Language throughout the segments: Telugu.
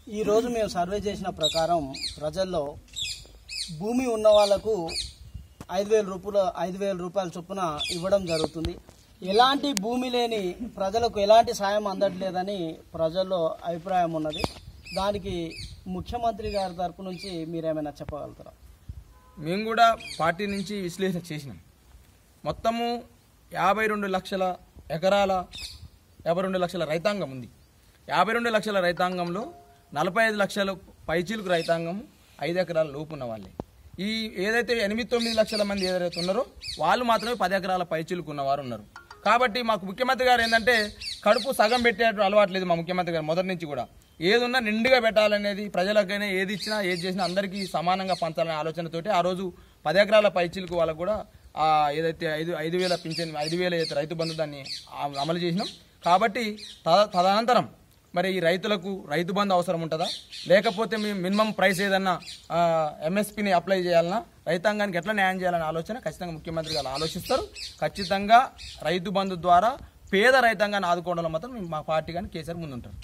ఈరోజు మేము సర్వే చేసిన ప్రకారం ప్రజల్లో భూమి ఉన్న వాళ్ళకు ఐదు వేల రూపాయల ఐదు వేల రూపాయల చొప్పున ఇవ్వడం జరుగుతుంది ఎలాంటి భూమి లేని ప్రజలకు ఎలాంటి సాయం అందట్లేదని ప్రజల్లో అభిప్రాయం ఉన్నది దానికి ముఖ్యమంత్రి గారి తరపు నుంచి మీరేమైనా చెప్పగలుగుతారా మేము కూడా పార్టీ నుంచి విశ్లేషణ చేసినాం మొత్తము యాభై రెండు లక్షల ఎకరాల యాభై రెండు లక్షల రైతాంగం ఉంది యాభై రెండు లక్షల రైతాంగంలో నలభై ఐదు లక్షల పైచీలకు రైతాంగం ఐదు ఎకరాల లోపు ఉన్న వాళ్ళే ఈ ఏదైతే ఎనిమిది తొమ్మిది లక్షల మంది ఏదైతే ఉన్నారో వాళ్ళు మాత్రమే పది ఎకరాల పైచీలకు ఉన్నవారు ఉన్నారు కాబట్టి మాకు ముఖ్యమంత్రి గారు ఏంటంటే కడుపు సగం పెట్టేట అలవాట్లేదు మా ముఖ్యమంత్రి గారు మొదటి నుంచి కూడా ఏది ఉన్నా నిండుగా పెట్టాలనేది ప్రజలకైనా ఏది ఇచ్చినా ఏది చేసినా అందరికీ సమానంగా పంచాలనే ఆలోచనతోటి ఆ రోజు పది ఎకరాల పైచీలకు వాళ్ళకు కూడా ఆ ఏదైతే ఐదు ఐదు వేల పింఛన్ ఐదు వేల ఏదైతే రైతు బంధు దాన్ని ఆ- అమలు చేసినాం కాబట్టి తద- తదనంతరం మరి ఈ రైతులకు రైతు బంధు అవసరం ఉంటుందా లేకపోతే మేము మినిమం ప్రైస్ ఏదన్నా ఎంఎస్పిని అప్లై చేయాలన్నా రైతాంగానికి ఎట్లా న్యాయం చేయాలనే ఆలోచన ఖచ్చితంగా ముఖ్యమంత్రి గారు ఆలోచిస్తారు ఖచ్చితంగా రైతు బంధు ద్వారా పేద రైతాంగాన్ని ఆదుకోవడంలో మాత్రం మేము మా పార్టీ కానీ కేసీఆర్ ముందుంటారు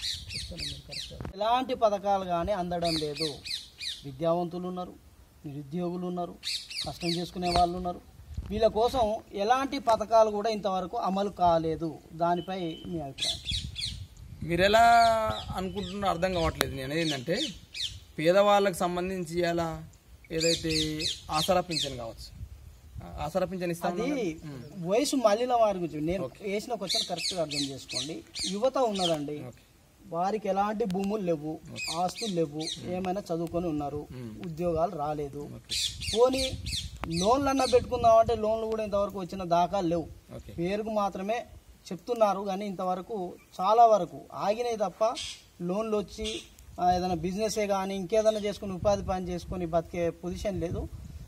ఎలాంటి పథకాలు కానీ అందడం లేదు విద్యావంతులు ఉన్నారు నిరుద్యోగులు ఉన్నారు కష్టం చేసుకునే వాళ్ళు ఉన్నారు వీళ్ళ కోసం ఎలాంటి పథకాలు కూడా ఇంతవరకు అమలు కాలేదు దానిపై మీ అభిప్రాయం మీరు ఎలా అనుకుంటున్నారో అర్థం కావట్లేదు నేను ఏంటంటే పేదవాళ్ళకి సంబంధించి ఎలా ఏదైతే ఆసరా పింఛన్ కావచ్చు ఆ ఆసరా పింఛన్ ఇస్తాం అది వయసు మళ్ళిన వారి గురించి నేను వేసిన క్వశ్చన్ కరెక్ట్గా అర్థం చేసుకోండి యువత ఉన్నదండి వారికి ఎలాంటి భూములు లేవు ఆస్తులు లేవు ఏమైనా చదువుకొని ఉన్నారు ఉద్యోగాలు రాలేదు పోనీ లోన్లు అన్నా పెట్టుకుందామంటే లోన్లు కూడా ఇంతవరకు వచ్చిన దాఖలు లేవు ఓకే పేరుకు మాత్రమే చెప్తున్నారు కానీ ఇంతవరకు చాలా వరకు ఆగినాయి తప్ప లోన్లు వచ్చి ఆ, ఏదైనా బిజినెసే కానీ ఇంకేదైనా చేసుకుని ఉపాధి పని చేసుకొని బతికే పొజిషన్ లేదు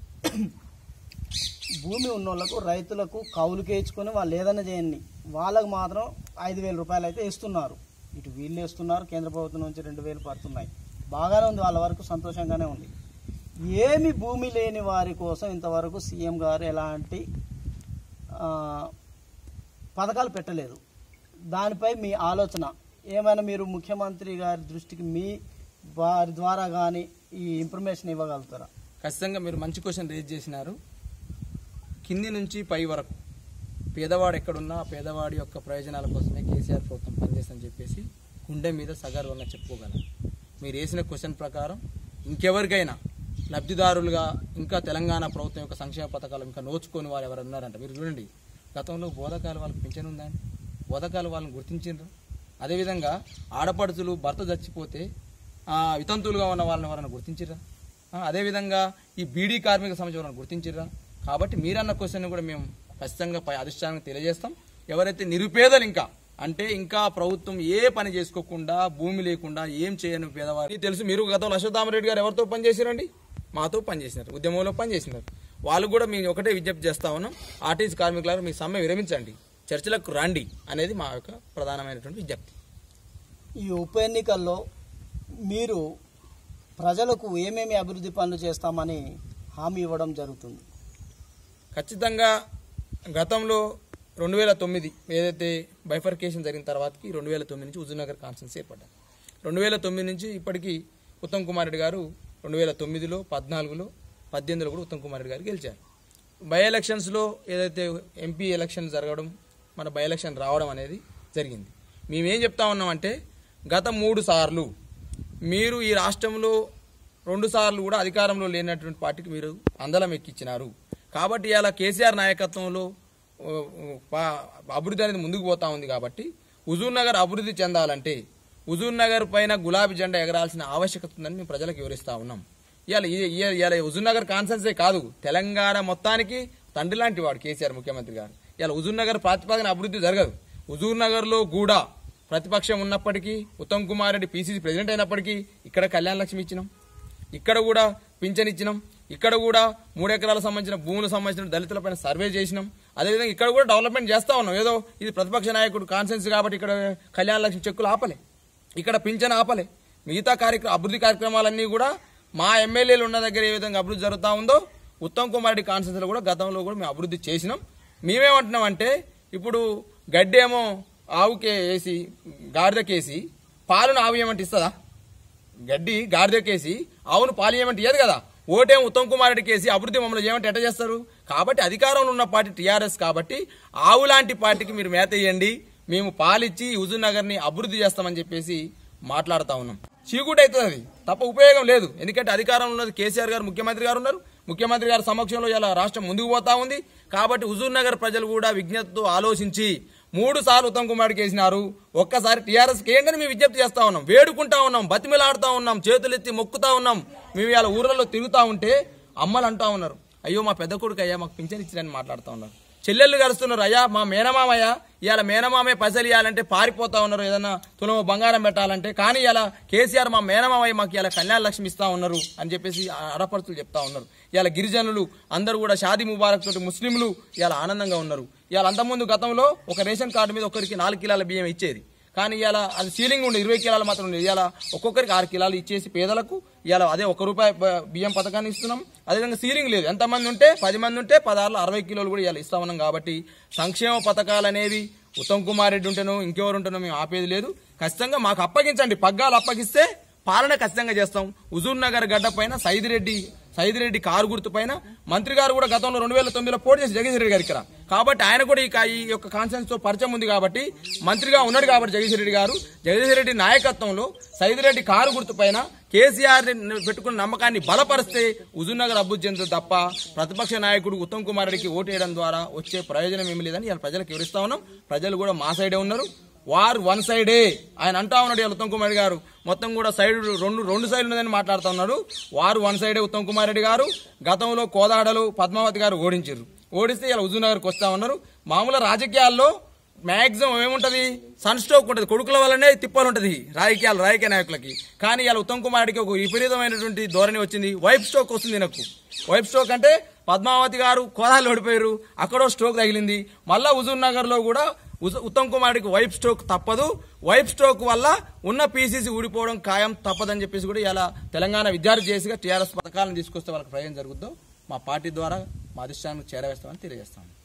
భూమి ఉన్నోళ్ళకు రైతులకు కౌలుకే ఇచ్చుకొని వాళ్ళు ఏదైనా చేయండి వాళ్ళకు మాత్రం ఐదు వేల రూపాయలు అయితే ఇస్తున్నారు ఇటు వీళ్ళు ఇస్తున్నారు కేంద్ర ప్రభుత్వం నుంచి రెండు వేలు పడుతున్నాయి బాగానే ఉంది వాళ్ళ వరకు సంతోషంగానే ఉంది ఏమి భూమి లేని వారి కోసం ఇంతవరకు సీఎం గారు ఎలాంటి ఆ, పథకాలు పెట్టలేదు దానిపై మీ ఆలోచన ఏమైనా మీరు ముఖ్యమంత్రి గారి దృష్టికి మీ వారి ద్వారా కానీ ఈ ఇన్ఫర్మేషన్ ఇవ్వగలుగుతారా ఖచ్చితంగా మీరు మంచి క్వశ్చన్ రేజ్ చేసినారు కింది నుంచి పై వరకు పేదవాడు ఎక్కడున్నా ఆ పేదవాడి యొక్క ప్రయోజనాల కోసమే కేసీఆర్ ప్రభుత్వం పనిచేస్తుందని చెప్పేసి గుండె మీద సగర్వంగా చెప్పుకోగలను మీరు వేసిన క్వశ్చన్ ప్రకారం ఇంకెవరికైనా లబ్ధిదారులుగా ఇంకా తెలంగాణ ప్రభుత్వం యొక్క సంక్షేమ పథకాలు ఇంకా నోచుకొని వారు ఎవరు ఉన్నారంట మీరు చూడండి గతంలో బోధకాలు వాళ్ళకి పింఛన్ ఉందండి బోధకాలు వాళ్ళని గుర్తించారు అదేవిధంగా ఆడపడుచులు భర్త చచ్చిపోతే ఆ, వితంతువులుగా ఉన్న వాళ్ళని ఎవరైనా గుర్తించిర్రా ఆ, అదేవిధంగా ఈ బీడీ కార్మిక సమస్య ఎవరైనా గుర్తించిర్రా కాబట్టి మీరన్న క్వశ్చన్ కూడా మేము ఖచ్చితంగా పై అధిష్టానానికి తెలియజేస్తాం ఎవరైతే నిరుపేదలు ఇంకా అంటే ఇంకా ప్రభుత్వం ఏ పని చేసుకోకుండా భూమి లేకుండా ఏం చేయని పేదవారు మీకు తెలుసు మీరు గతంలో అశ్వత్థామరెడ్డి గారు ఎవరితో పనిచేశారండి మాతో పనిచేసినారు ఉద్యమంలో పనిచేసినారు వాళ్ళు కూడా మేము ఒకటే విజ్ఞప్తి చేస్తా ఉన్నాం ఆర్టీసీ కార్మికులారు మీ సమ్మె విరమించండి చర్చలకు రండి అనేది మా యొక్క ప్రధానమైనటువంటి విజ్ఞప్తి ఈ ఉప ఎన్నికల్లో మీరు ప్రజలకు ఏమేమి అభివృద్ధి పనులు చేస్తామని హామీ ఇవ్వడం జరుగుతుంది ఖచ్చితంగా గతంలో రెండు వేల తొమ్మిది ఏదైతే బైఫర్కేషన్ జరిగిన తర్వాతకి రెండు వేల తొమ్మిది నుంచి హుజూర్నగర్ కాన్స్టెన్సీ ఏర్పడ్డారు రెండు వేల తొమ్మిది నుంచి ఇప్పటికీ ఉత్తమ్ కుమార్ రెడ్డి గారు రెండు వేల తొమ్మిదిలో పద్నాలుగులో పద్దెనిమిదిలో కూడా ఉత్తమ్ కుమార్ రెడ్డి గారు గెలిచారు బై ఎలక్షన్స్లో ఏదైతే ఎంపీ ఎలక్షన్ జరగడం మన బై ఎలక్షన్ రావడం అనేది జరిగింది మేమేం చెప్తా ఉన్నామంటే గత మూడు సార్లు మీరు ఈ రాష్ట్రంలో రెండు సార్లు కూడా అధికారంలో లేనటువంటి పార్టీకి మీరు అందలం ఎక్కించినారు కాబట్టి ఇలా కేసీఆర్ నాయకత్వంలో ఓ, ఓ, పా- అభివృద్ధి అనేది ముందుకు పోతా ఉంది కాబట్టి హుజూర్ నగర్ అభివృద్ధి చెందాలంటే హుజూర్ నగర్ పైన గులాబీ జెండా ఎగరాల్సిన ఆవశ్యకత ఉందని మేము ప్రజలకు వివరిస్తా ఉన్నాం ఇవాళ ఇవాళ ఇవాళ హుజూర్ నగర్ కాన్సెన్సే కాదు తెలంగాణ మొత్తానికి తండ్రి లాంటి వాడు కేసీఆర్ ముఖ్యమంత్రి గారు ఇవాళ హుజూర్ నగర్ ప్రాతిపదికన అభివృద్ధి జరగదు హుజూర్ నగర్లో కూడా ప్రతిపక్షం ఉన్నప్పటికీ ఉత్తమ్ కుమార్ రెడ్డి పీసీసీ ప్రెసిడెంట్ అయినప్పటికీ ఇక్కడ కళ్యాణ లక్ష్మి ఇచ్చినాం ఇక్కడ కూడా పింఛన్ ఇచ్చినాం ఇక్కడ కూడా మూడు ఎకరాలకు సంబంధించిన భూములకు సంబంధించిన దళితులపైన సర్వే చేసినాం అదేవిధంగా ఇక్కడ కూడా డెవలప్మెంట్ చేస్తా ఉన్నాం ఏదో ఇది ప్రతిపక్ష నాయకుడు కాన్సెన్స్ కాబట్టి ఇక్కడ కళ్యాణ లక్ష్మి చెక్కులు ఆపలే ఇక్కడ పింఛన్ ఆపలే మిగతా కార్యక్రమ అభివృద్ధి కార్యక్రమాలన్నీ కూడా మా ఎమ్మెల్యేలు ఉన్న దగ్గర ఏ విధంగా అభివృద్ధి జరుగుతూ ఉందో ఉత్తమ్ కుమార్ రెడ్డి కాన్సెన్స్లో కూడా గతంలో కూడా మేము అభివృద్ధి చేసినాం మేమేమంటున్నాం అంటే ఇప్పుడు గడ్డేమో ఆవుకే వేసి గాడిదకేసి పాలను ఆవు ఏమంటే ఇస్తుందా గడ్డి గాడిదకేసి ఆవును పాలియమంటే ఏది కదా ఓటేం ఉత్తమ్ కుమార్ రెడ్డికి వేసి అభివృద్ధి మమ్మల్ని చేయమంటే ఎట్ట చేస్తారు కాబట్టి అధికారంలో ఉన్న పార్టీ టీఆర్ఎస్ కాబట్టి ఆవు లాంటి పార్టీకి మీరు మేత ఇయ్యండి మేము పాలిచ్చి హుజూర్ నగర్ ని అభివృద్ధి చేస్తామని చెప్పేసి మాట్లాడుతా ఉన్నాం చీకూట అవుతుంది అది తప్ప ఉపయోగం లేదు ఎందుకంటే అధికారంలో ఉన్నది కేసీఆర్ గారు ముఖ్యమంత్రి గారు ఉన్నారు ముఖ్యమంత్రి గారి సమక్షంలో ఇలా రాష్ట్రం ముందుకు పోతా ఉంది కాబట్టి హుజూర్ నగర్ ప్రజలు కూడా విజ్ఞతతో ఆలోచించి మూడు సార్లు ఉత్తమ్ కుమార్కి వేసినారు ఒక్కసారి టీఆర్ఎస్ ఏంటని మేము విజ్ఞప్తి చేస్తా ఉన్నాం వేడుకుంటా ఉన్నాం బతిమిలాడుతా ఉన్నాం చేతులెత్తి మొక్కుతా ఉన్నాం మేము ఇలా ఊర్లలో తిరుగుతా ఉంటే అమ్మలు అంటా ఉన్నారు అయ్యో మా పెద్ద కొడుకు అయ్యా మాకు పింఛన్ ఇచ్చిరని మాట్లాడుతూ ఉన్నారు చెల్లెళ్ళు కలుస్తున్నారు అయ్యా మా మేనమామయ్య ఇవాళ మేనమామే పైసలు ఇవ్వాలంటే పారిపోతా ఉన్నారు ఏదన్నా తులమ బంగారం పెట్టాలంటే కానీ ఇలా కేసీఆర్ మా మేనమామయ్య మాకు ఇలా కళ్యాణ లక్ష్మి ఇస్తా ఉన్నారు అని చెప్పేసి ఆడపడుతులు చెప్తా ఉన్నారు ఇవాళ గిరిజనులు అందరూ కూడా షాదీ ముబారక్ తోటి ముస్లింలు ఇవాళ ఆనందంగా ఉన్నారు ఇవాళ అంతకుముందు గతంలో ఒక రేషన్ కార్డు మీద ఒకరికి నాలుగు కిలోల బియ్యం ఇచ్చేది కానీ ఇవాళ అది సీలింగ్ ఉండే ఇరవై కిలోలు మాత్రం ఉండేది ఇవాళ ఒక్కొక్కరికి ఆరు కిలోలు ఇచ్చేసి పేదలకు ఇవాళ అదే ఒక రూపాయి బ- బియ్యం పథకాన్ని ఇస్తున్నాం అదేవిధంగా సీలింగ్ లేదు ఎంతమంది ఉంటే పది మంది ఉంటే పదహారులో అరవై కిలోలు కూడా ఇవాళ ఇస్తా ఉన్నాం కాబట్టి సంక్షేమ పథకాలు అనేవి ఉత్తమ్ కుమార్ రెడ్డి ఉంటేనో ఇంకెవరు ఉంటేనో మేము ఆపేది లేదు ఖచ్చితంగా మాకు అప్పగించండి పగ్గాలు అప్పగిస్తే పాలన ఖచ్చితంగా చేస్తాం హుజూర్ నగర్ గడ్డ పైన సైదిరెడ్డి సైదిరెడ్డి కారు గుర్తు పైన మంత్రి గారు కూడా గతంలో రెండు వేల తొమ్మిదిలో పోటీ చేసి జగదీష్ రెడ్డి గారు ఇక్కడ కాబట్టి ఆయన కూడా ఈ కా- ఈ యొక్క కాన్ఫరెన్స్ తో పరిచయం ఉంది కాబట్టి మంత్రిగా ఉన్నాడు కాబట్టి జగదీష్ రెడ్డి గారు జగదీష్ రెడ్డి నాయకత్వంలో సైదిరెడ్డి కారు గుర్తు పైన కేసీఆర్ ని పెట్టుకున్న నమ్మకాన్ని బలపరిస్తే హుజూర్ నగర్ అభివృద్ధి చెందుతుంది తప్ప ప్రతిపక్ష నాయకుడు ఉత్తమ్ కుమార్ రెడ్డికి ఓటేయడం ద్వారా వచ్చే ప్రయోజనం ఏమి లేదని ఇలా ప్రజలకు వివరిస్తా ఉన్నాం ప్రజలు కూడా మా సైడే ఉన్నారు వారు వన్ సైడే ఆయన అంటా ఉన్నాడు ఇవాళ ఉత్తమ్ కుమార్ రెడ్డి గారు మొత్తం కూడా సైడ్ రెండు రెండు సైడ్లు ఉన్నదని మాట్లాడుతా ఉన్నాడు వారు వన్ సైడే ఉత్తమ్ కుమార్ రెడ్డి గారు గతంలో కోదాడలో పద్మావతి గారు ఓడించారు ఓడిస్తే ఇలా హుజూర్ నగర్కి వస్తా ఉన్నారు మామూలు రాజకీయాల్లో మాక్సిమం ఏముంటది సన్ స్ట్రోక్ ఉంటది కొడుకుల వల్లనే తిప్పలు ఉంటది రాజకీయాలు రాజకీయ నాయకులకి కానీ ఇలా ఉత్తమ్ కుమార్ రెడ్డికి ఒక విపరీతమైనటువంటి ధోరణి వచ్చింది వైఫ్ స్ట్రోక్ వస్తుంది నాకు వైఫ్ స్ట్రోక్ అంటే పద్మావతి గారు కోదాలు ఓడిపోయారు అక్కడో స్ట్రోక్ తగిలింది మళ్ళా హుజూర్ నగర్ లో కూడా ఉజ- ఉత్తమ్ కుమార్ రెడ్డికి వైఫ్ స్ట్రోక్ తప్పదు వైఫ్ స్ట్రోక్ వల్ల ఉన్న పీసీసీ ఊడిపోవడం ఖాయం తప్పదని చెప్పేసి కూడా ఇలా తెలంగాణ విద్యార్థి చేసిగా టీఆర్ఎస్ పథకాలను తీసుకొస్తే వాళ్ళకి ప్రయోజనం జరుగుద్దో మా పార్టీ ద్వారా మా అధిష్టానానికి చేరవేస్తామని తెలియజేస్తాం